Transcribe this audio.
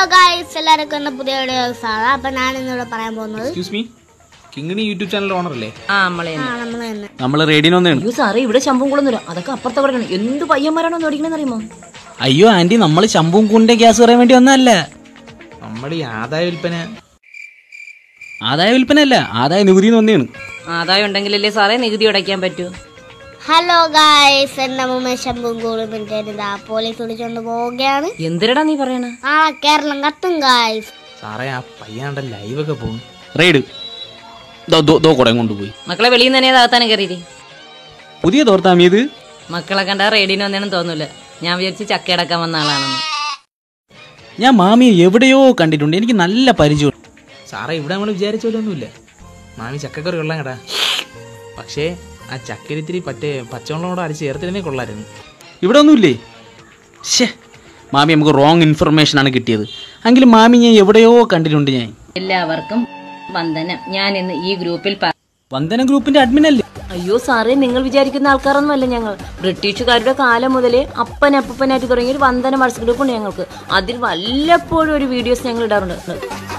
guys എല്ലാവർക്കും എന്റെ പുതിയ വീഡിയോ സാധാ അപ്പൊ ഞാൻ ഇന്നിവിടെ പറയാൻ പോകുന്നത് excuse me Kingini YouTube channel owner അല്ലേ ആ നമ്മളെ ആ നമ്മൾ തന്നെ നമ്മൾ റേഡിയോ ഒന്നാണ് അയ്യോ സാറേ ഇവിടെ ശമ്പം കുളന്നില്ല അതൊക്കെ അപ്പുറത്തെ കിടക്കണം എന്ത് പയ്യന്മാരാണോ ഓടിക്കണെന്ന് അറിയുമോ അയ്യോ ആന്റി നമ്മൾ ശമ്പും കൂണിന്റെ ഗ്യാസ് പറയാൻ വേണ്ടി വന്നതല്ല നമ്മുടെ ഈ ആദായ വിൽപ്പന ആദായ വിൽപ്പന അല്ല ആദായ നികുതി എന്ന് വന്നതാണ് ആദായം ഉണ്ടെങ്കിലല്ലേ സാറേ നികുതി അടയ്ക്കാൻ പറ്റൂ ഹലോ ഗായ്സ് എന്റെ മുമ്പ് ശമ്പും കൂടും പിന്നെ ഇതാ പോലീസ് വിളിച്ചോണ്ട് പോവുകയാണ് എന്തിനടാ നീ പറയണ ആ കേരളം കത്തും ഗായ്സ് സാറേ ആ പയ്യാണ്ട ലൈവൊക്കെ പോകും റെയ്ഡ് ദോ ദോ- ദോ കുടം കൊണ്ടുപോയി മക്കളെ വെളിയിൽ നിന്ന് തന്നെ താത്താനും കയറിയിരി പുതിയ തോർത്താമി ഇത് മക്കളെ കണ്ട റേഡിയോ ഒന്നും തോന്നൂല ഞാൻ വിചാരിച്ച് ചക്കയടക്കാൻ വന്ന ആളാണെന്ന് ഞാൻ മാമിയെ എവിടെയോ കണ്ടിട്ടുണ്ട് എനിക്ക് നല്ല പരിചയം സാറേ ഇവിടെ നമ്മൾ വിചാരിച്ച പോലെ ഒന്നുമില്ല മാമി ചക്കക്കറി കൊള്ളാം കേട്ടാ പക്ഷേ ആ ചക്കരിത്തിരി പറ്റേ പച്ചവെള്ളം കൂടെ അടിച്ച് ചേർത്തിരുന്നേ കൊള്ളായിരുന്നു ഇവിടെ ഒന്നുമില്ലേ ഷേ മാമി നമുക്ക് റോങ് ഇൻഫർമേഷൻ ആണ് കിട്ടിയത് എങ്കിലും മാമി ഞാൻ എവിടെയോ കണ്ടിട്ടുണ്ട് ഞാൻ എല്ലാവർക്കും വന്ദനം ഞാൻ ഇന്ന് ഈ ഗ്രൂപ്പിൽ പ- വന്ദന ഗ്രൂപ്പിന്റെ അഡ്മിൻ അല്ലേ അയ്യോ സാറേ നിങ്ങൾ വിചാരിക്കുന്ന ആൾക്കാരൊന്നുമല്ല ഞങ്ങൾ ബ്രിട്ടീഷുകാരുടെ കാലം മുതലേ അപ്പൻ അപ്പനായിട്ട് തുടങ്ങിയ ഒരു വന്ദന വാട്സ് ഗ്രൂപ്പുണ്ട് ഞങ്ങൾക്ക് അതിൽ വല്ലപ്പോഴും ഒരു വീഡിയോസ് ഞങ്ങൾ ഇടാറുണ്ട്